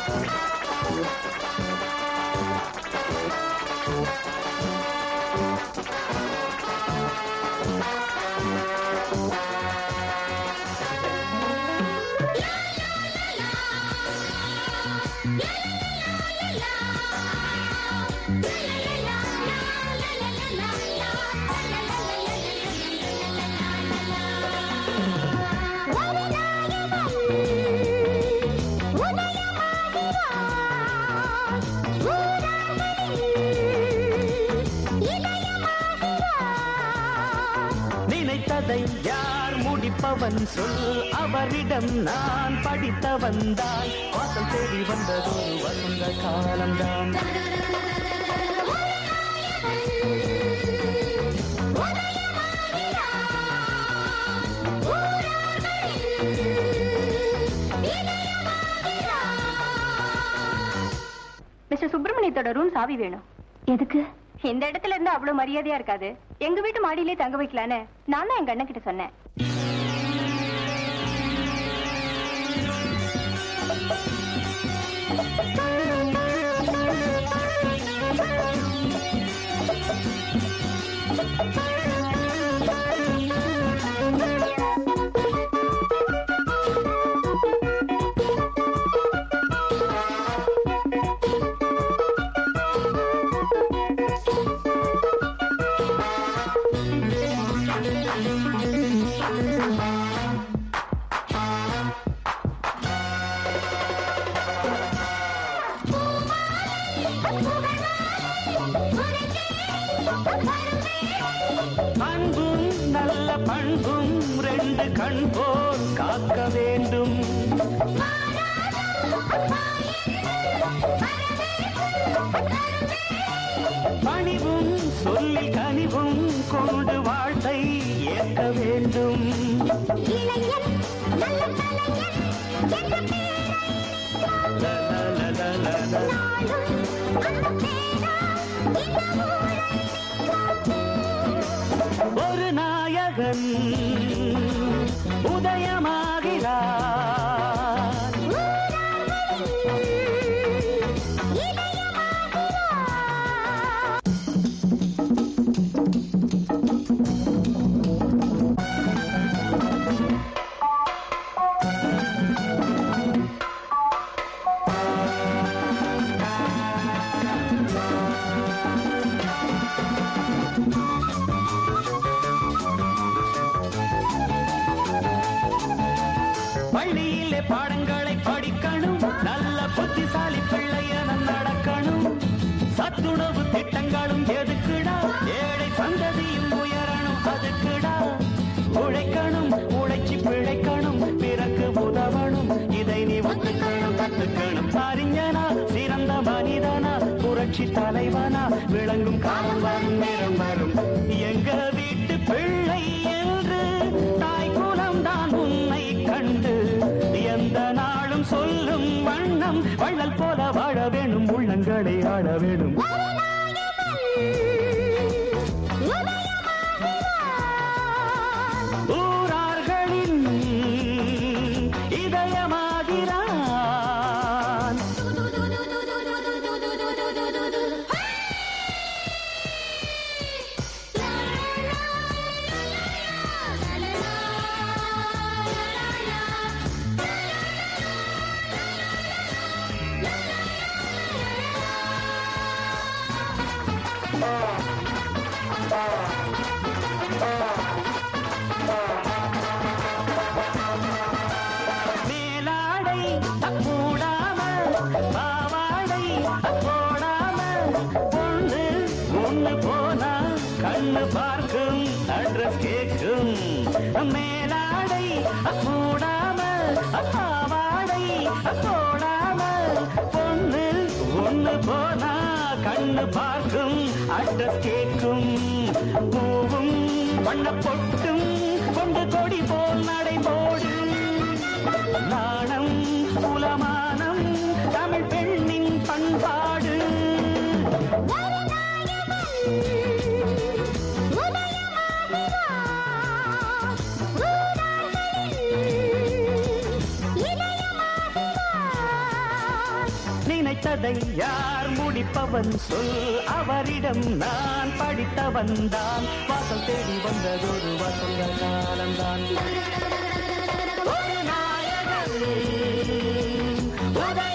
நினைத்ததை யார் முடிப்பவன் சொல் அவரிடம் நான் படித்த வந்தாய் வாசல் தேடி வந்ததொரு வசந்த காலம்தான் மிஸ்டர் சுப்பிரமணியத்தோட ரூம் சாவி வேணும் எதுக்கு இந்த இடத்துல இருந்து அவ்வளவு மரியாதையா இருக்காது எங்க வீட்டு மாடியிலே தங்க வைக்கலான்னு நான் தான் எங்க அண்ணன் கிட்ட சொன்னேன் அன்பும் நல்ல பண்பும் ரெண்டு கண் போல் காக்க வேண்டும் பணிவும் சொல்லில் கனிவும் கொண்டு வாழ்த்தை ஏற்க வேண்டும் ல, ல, ல, ல, ல, ல. ஒரு நாயகன் உதயமாகிறார் பள்ளியிலே பாடங்களை படிக்கணும் நல்ல புத்திசாலி பிள்ளையன நடக்கணும் சத்துணவு திட்டங்களும் எதுக்குடா ஏழை சந்ததியும் உயரணும் அதுக்குடா உழைக்கணும் உழைச்சி பிழைக்கணும் பிறகு உதவணும் இதை நீ ஒத்துக்கணும் கத்துக்கணும் அறிஞனா சிறந்த மனிதனா புரட்சி தலைவனா விளங்கும் காலம் வரும் நேரம் வரும் எங்க வீட்டு பிள்ளை என்று தாய் குலம் தான் உன்னை கண்டு எந்த நாளும் சொல்லும் வண்ணம் வள்ளல் போல வாழ வேணும் உள்ளங்களை ஆள வேணும் ஊரார்களின் இதயமாகிறான் மேலாடை மூடாம பாவாடை போடாம பொண்ணு ஒண்ணு போனா கண்ணு பார்க்கும் அட்ரஸ் கேட்கும் மேலாடை மூடாம பாவாடை போடாம பொண்ணு ஒண்ணு போனா கண்ணு பார்க்கும் அட்ரஸ் கேட்கும் பூவும் வண்ண பொட்டும் கொண்டு கொடி போல் நடை போடு நாணம் குலமானம் தமிழ் பெண்ணின் பண்பாடு நினைத்ததை யார் முடிப்பவன் சொல் அவரிடம் நான் படித்தவன் தான் வாசல் தேடி வந்ததொரு வசந்த காலம்தான் ஒரு நாயகன் உதய